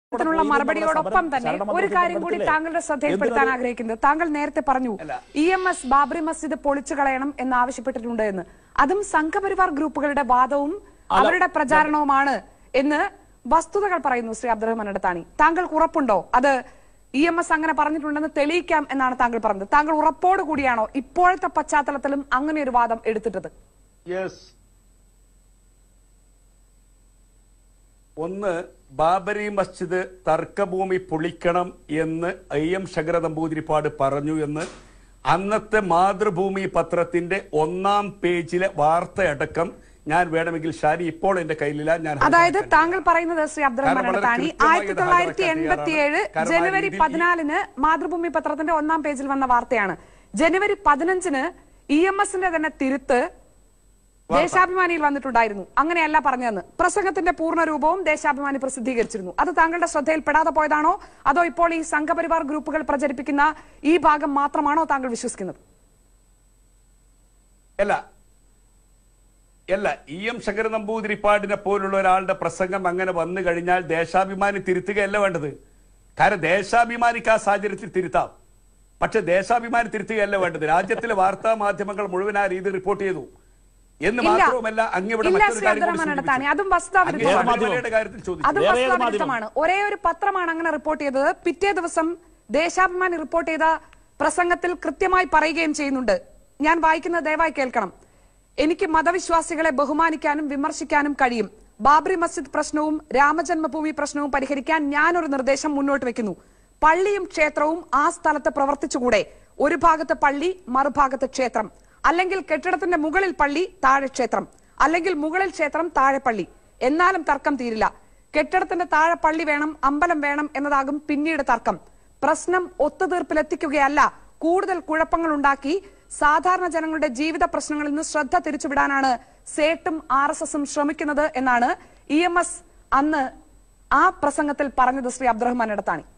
ത്തിനുള്ള മറുപടിയോടൊപ്പം തന്നെ ഒരു കാര്യം കൂടി താങ്കളുടെ ശ്രദ്ധയിൽപ്പെടുത്താൻ ആഗ്രഹിക്കുന്നത് താങ്കൾ നേരത്തെ പറഞ്ഞു E M S Babri Masjid പൊളിച്ചു കളയണം എന്ന് ആവശ്യപ്പെട്ടിട്ടുണ്ട് എന്ന് അതും സംഘപരിവാർ ഗ്രൂപ്പുകളുടെ വാദവും അവരുടെ പ്രചാരണവുമാണ് എന്ന് വസ്തുതകൾ പറയുന്നു ശ്രീ അബ്ദുറഹ്മാൻ അടുത്താണി താങ്കൾക്ക് ഉറപ്പുണ്ടോ അത് ഇ എം എസ് അങ്ങനെ പറഞ്ഞിട്ടുണ്ടെന്ന് തെളിയിക്കാം എന്നാണ് താങ്കൾ പറഞ്ഞത് താങ്കൾ ഉറപ്പോട് കൂടിയാണോ ഇപ്പോഴത്തെ പശ്ചാത്തലത്തിലും അങ്ങനെ ഒരു വാദം എടുത്തിട്ടത് യെസ് ഒന്ന് ബാബരി മസ്ജിദ് തർക്കഭൂമി പൊളിക്കണം എന്ന് ഐ എം ശങ്കര നമ്പൂതിരിപ്പാട് പറഞ്ഞു എന്ന് അന്നത്തെ മാതൃഭൂമി പത്രത്തിന്റെ ഒന്നാം പേജിലെ വാർത്തയടക്കം ഞാൻ വേണമെങ്കിൽ ഷാരി ഇപ്പോൾ എന്റെ കയ്യിലില്ല ഞാൻ അതായത് താങ്കൾ പറയുന്നത് ശ്രീ അബ്ദുറഹ്മാൻ കാരണം വളരെ അടുത്താണി കൃത്യമായി ആയിരത്തി ഇത് തൊള്ളായിരത്തി ഹാജരാക്കാൻ എൺപത്തി ഏഴ് തയ്യാറാണ്. കാരണം ആ ജനുവരി രീതിയിൽ ഈ- പതിനാലിന് മാതൃഭൂമി പത്രത്തിന്റെ ഒന്നാം പേജിൽ വന്ന വാർത്തയാണ് ജനുവരി പതിനഞ്ചിന് ഇ എം എസിന്റെ തന്നെ തിരുത്ത് ദേശാഭിമാനിയിൽ വന്നിട്ടുണ്ടായിരുന്നു അങ്ങനെയല്ല പറഞ്ഞതെന്ന് പ്രസംഗത്തിന്റെ പൂർണ്ണ രൂപവും ദേശാഭിമാനി പ്രസിദ്ധീകരിച്ചിരുന്നു അത് താങ്കളുടെ ശ്രദ്ധയിൽപ്പെടാതെ പോയതാണോ അതോ ഇപ്പോൾ ഈ സംഘപരിവാർ ഗ്രൂപ്പുകൾ പ്രചരിപ്പിക്കുന്ന ഈ ഭാഗം മാത്രമാണോ താങ്കൾ വിശ്വസിക്കുന്നത് അല്ല അല്ല ഇ എം ശങ്കര നമ്പൂതിരിപ്പാടിനെ പോലുള്ള ഒരാളുടെ പ്രസംഗം അങ്ങനെ വന്നു കഴിഞ്ഞാൽ ദേശാഭിമാനി തിരുത്തുകയല്ല വേണ്ടത് കാരണം ദേശാഭിമാനിക്ക് ആ സാഹചര്യത്തിൽ തിരുത്താം പക്ഷെ ദേശാഭിമാനി തിരുത്തുകയല്ല വേണ്ടത് രാജ്യത്തിലെ വാർത്താ മാധ്യമങ്ങൾ മുഴുവൻ ആ രീതിയിൽ റിപ്പോർട്ട് ചെയ്തു എന്ന് ഇല്ല മാത്രവുമല്ല അങ്ങിവിടെ ഇല്ല മറ്റൊരു ശ്രീ കാര്യം കൂടി അബ്ദുറഹ്മാൻ സൂചിപ്പിച്ചു. അടുത്താണി അതും അങ്ങ് വസ്തുതാവിരുദ്ധമാണ് ശബരിമലയുടെ കാര്യത്തിൽ ചോദിച്ചു അത് വേറെ ഏത് വസ്തുതാവിരുദ്ധമാണ് ഒരേ ഒരു പത്രമാണ് അങ്ങനെ റിപ്പോർട്ട് ചെയ്തത് പിറ്റേ ദിവസം ദേശാഭിമാനി റിപ്പോർട്ട് ചെയ്ത പ്രസംഗത്തിൽ കൃത്യമായി പറയുകയും ചെയ്യുന്നുണ്ട് ഞാൻ വായിക്കുന്നത് ദയവായി കേൾക്കണം എനിക്ക് മതവിശ്വാസികളെ ബഹുമാനിക്കാനും വിമർശിക്കാനും കഴിയും ബാബറി മസ്ജിദ് പ്രശ്നവും രാമജന്മഭൂമി പ്രശ്നവും പരിഹരിക്കാൻ ഞാനൊരു നിർദ്ദേശം മുന്നോട്ട് വെക്കുന്നു പള്ളിയും ക്ഷേത്രവും ആ സ്ഥലത്ത് പ്രവർത്തിച്ചുകൂടെ ഒരു ഭാഗത്ത് പള്ളി മറുഭാഗത്ത് ക്ഷേത്രം അല്ലെങ്കിൽ കെട്ടിടത്തിന്റെ മുകളിൽ പള്ളി താഴെ ക്ഷേത്രം അല്ലെങ്കിൽ മുകളിൽ ക്ഷേത്രം താഴെ പള്ളി എന്നാലും തർക്കം തീരില്ല കെട്ടിടത്തിന്റെ താഴെ പള്ളി വേണം അമ്പലം വേണം എന്നതാകും പിന്നീട് തർക്കം പ്രശ്നം ഒത്തുതീർപ്പിലെത്തിക്കുകയല്ല കൂടുതൽ കുഴപ്പങ്ങൾ ഉണ്ടാക്കി സാധാരണ ജനങ്ങളുടെ ജീവിത പ്രശ്നങ്ങളിൽ നിന്ന് ശ്രദ്ധ തിരിച്ചുവിടാനാണ് സേട്ടും ആർ എസ് എസും ശ്രമിക്കുന്നത് എന്നാണ് ഇ എം എസ് അന്ന് ആ പ്രസംഗത്തിൽ പറഞ്ഞത് ശ്രീ അബ്ദുറഹ്മാൻ ഇടത്താണി